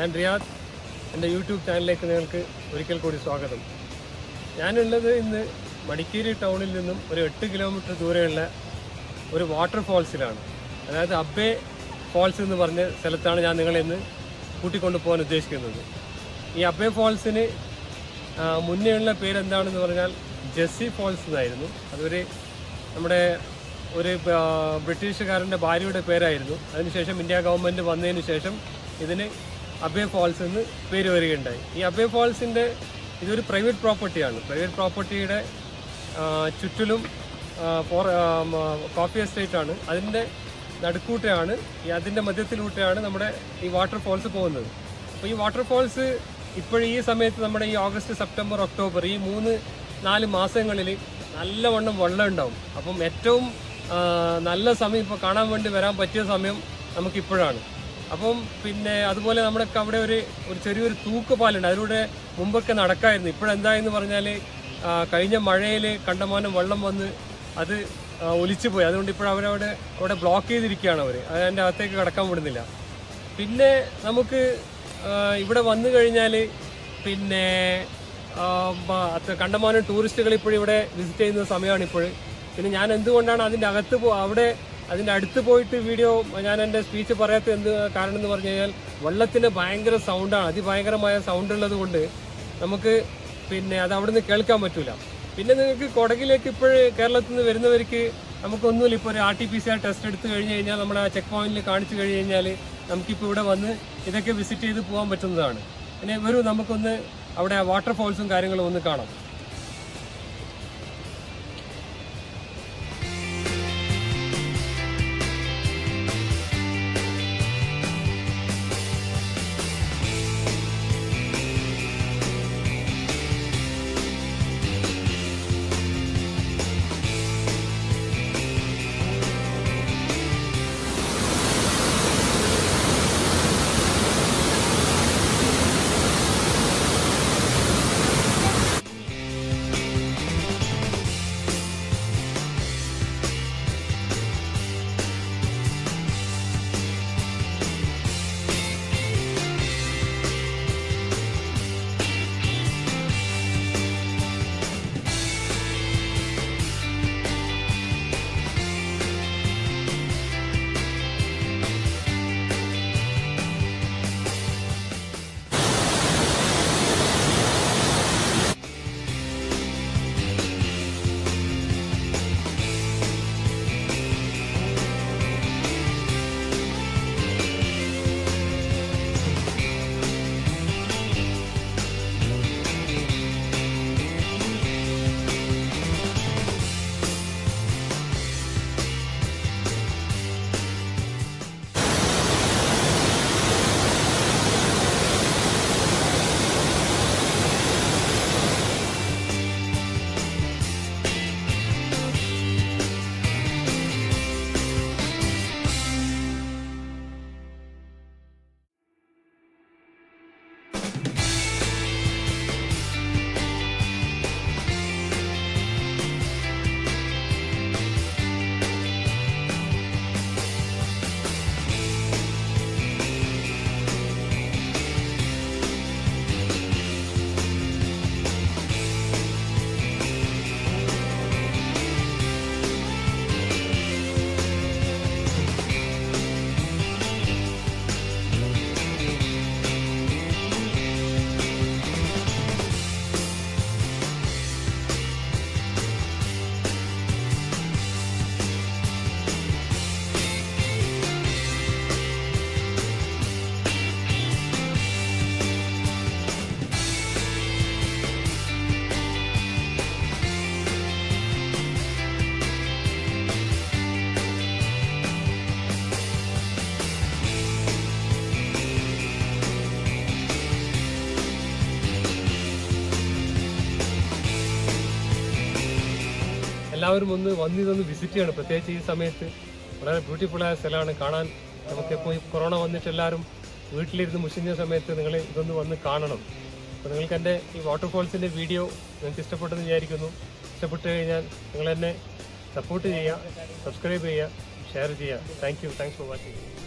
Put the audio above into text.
ഞാൻ റിയാദ് എൻ്റെ യൂട്യൂബ് ചാനലിലേക്ക് നിങ്ങൾക്ക് ഒരിക്കൽ കൂടി സ്വാഗതം ഞാനുള്ളത് ഇന്ന് മടിക്കേരി ടൗണിൽ നിന്നും ഒരു എട്ട് കിലോമീറ്റർ ദൂരെയുള്ള ഒരു വാട്ടർഫോൾസിലാണ് അതായത് അബ്ബേ ഫോൾസ് എന്ന് പറഞ്ഞ സ്ഥലത്താണ് ഞാൻ നിങ്ങളെ ഇന്ന് കൂട്ടിക്കൊണ്ടു പോകാൻ ഉദ്ദേശിക്കുന്നത് ഈ അബ്ബേ ഫോൾസിന് ആ, മുന്നേയുള്ള പേരെന്താണെന്ന് പറഞ്ഞാൽ ജെസ്സി ഫോൾസ് എന്നായിരുന്നു അതൊരു നമ്മുടെ ഒരു ആ, ബ്രിട്ടീഷുകാരൻ്റെ ഭാര്യയുടെ പേരായിരുന്നു അതിനുശേഷം ഇന്ത്യ ഗവൺമെൻറ് വന്നതിന് ശേഷം ഇതിന് അബേ ഫോൾസ് എന്ന് പേര് വരികയുണ്ടായി ഈ അബേ ഫോൾസിൻ്റെ ഇതൊരു പ്രൈവറ്റ് പ്രോപ്പർട്ടിയാണ് പ്രൈവറ്റ് പ്രോപ്പർട്ടിയുടെ ചുറ്റിലും ആ, ഫോർ ആ, മ, കോഫി എസ്റ്റേറ്റ് ആണ് അതിൻ്റെ നടുക്കൂട്ടയാണ് ഈ അതിൻ്റെ മധ്യത്തിലൂടെയാണ് നമ്മുടെ ഈ വാട്ടർ ഫോൾസ് പോകുന്നത് അപ്പോൾ ഈ വാട്ടർ ഫോൾസ് ഇപ്പോഴും ഈ സമയത്ത് നമ്മുടെ ഈ ഓഗസ്റ്റ് സെപ്റ്റംബർ ഒക്ടോബർ ഈ മൂന്ന് നാല് മാസങ്ങളിൽ നല്ലവണ്ണം വെള്ളം ഉണ്ടാവും അപ്പം ഏറ്റവും ആ, നല്ല സമയം ഇപ്പോൾ കാണാൻ വേണ്ടി വരാൻ പറ്റിയ സമയം നമുക്കിപ്പോഴാണ് അപ്പം പിന്നെ അതുപോലെ നമ്മുടെ അവിടെ ഒരു ഒരു ചെറിയൊരു തൂക്കുപാലുണ്ട് അതിലൂടെ മുമ്പൊക്കെ നടക്കായിരുന്നു ഇപ്പോഴെന്തായെന്ന് പറഞ്ഞാൽ കഴിഞ്ഞ മഴയിൽ കണ്ടമാനം വെള്ളം വന്ന് അത് ആ, ഒലിച്ചു പോയി അതുകൊണ്ട് ഇപ്പോൾ അവരവിടെ അവിടെ ബ്ലോക്ക് ചെയ്തിരിക്കുകയാണ് അവർ അതിൻ്റെ അകത്തേക്ക് കടക്കാൻ വിടുന്നില്ല പിന്നെ നമുക്ക് ആ, ഇവിടെ വന്നു കഴിഞ്ഞാൽ പിന്നെ ആ, ബ- അത് കണ്ടമാനം ടൂറിസ്റ്റുകൾ ഇപ്പോഴും ഇവിടെ വിസിറ്റ് ചെയ്യുന്ന സമയമാണ് ഇപ്പോൾ പിന്നെ ഞാൻ എന്തുകൊണ്ടാണ് അതിൻ്റെ അകത്ത് പോ അവിടെ അതിൻ്റെ അടുത്ത് പോയിട്ട് വീഡിയോ ഞാൻ എൻ്റെ സ്പീച്ച് പറയാത്ത എന്ത് കാരണം എന്ന് പറഞ്ഞു കഴിഞ്ഞാൽ വെള്ളത്തിൻ്റെ ഭയങ്കര സൗണ്ടാണ് അതിഭയങ്കരമായ സൗണ്ട് ഉള്ളത് കൊണ്ട് നമുക്ക് പിന്നെ അത് അവിടെ നിന്ന് കേൾക്കാൻ പറ്റൂല പിന്നെ നിങ്ങൾക്ക് കൊടകിലേക്ക് ഇപ്പോൾ കേരളത്തിൽ നിന്ന് വരുന്നവർക്ക് നമുക്കൊന്നുമില്ല ഇപ്പോൾ ഒരു R T P C R test എടുത്ത് കഴിഞ്ഞ് കഴിഞ്ഞാൽ നമ്മുടെ ആ ചെക്ക് പോയിന്റിൽ കാണിച്ചു കഴിഞ്ഞ് കഴിഞ്ഞാൽ നമുക്കിപ്പോൾ ഇവിടെ വന്ന് ഇതൊക്കെ വിസിറ്റ് ചെയ്ത് പോകാൻ പറ്റുന്നതാണ് പിന്നെ വരൂ നമുക്കൊന്ന് അവിടെ വാട്ടർ ഫോൾസും കാര്യങ്ങളും ഒന്ന് കാണാം എല്ലാവരും ഒന്ന് വന്ന് ഇതൊന്ന് വിസിറ്റ് ചെയ്യണം പ്രത്യേകിച്ച് ഈ സമയത്ത് വളരെ ബ്യൂട്ടിഫുൾ ആയ സ്ഥലമാണ് കാണാൻ നമുക്കിപ്പോൾ ഈ കൊറോണ വന്നിട്ട് എല്ലാവരും വീട്ടിലിരുന്ന് മുഷിഞ്ഞ സമയത്ത് നിങ്ങൾ ഇതൊന്ന് വന്ന് കാണണം അപ്പോൾ നിങ്ങൾക്ക് എൻ്റെ ഈ വാട്ടർഫോൾസിൻ്റെ വീഡിയോ നിങ്ങൾക്ക് ഇഷ്ടപ്പെട്ടെന്ന് വിചാരിക്കുന്നു ഇഷ്ടപ്പെട്ട് കഴിഞ്ഞാൽ നിങ്ങൾ എന്നെ സപ്പോർട്ട് ചെയ്യുക സബ്സ്ക്രൈബ് ചെയ്യുക ഷെയർ ചെയ്യുക thank you thanks for watching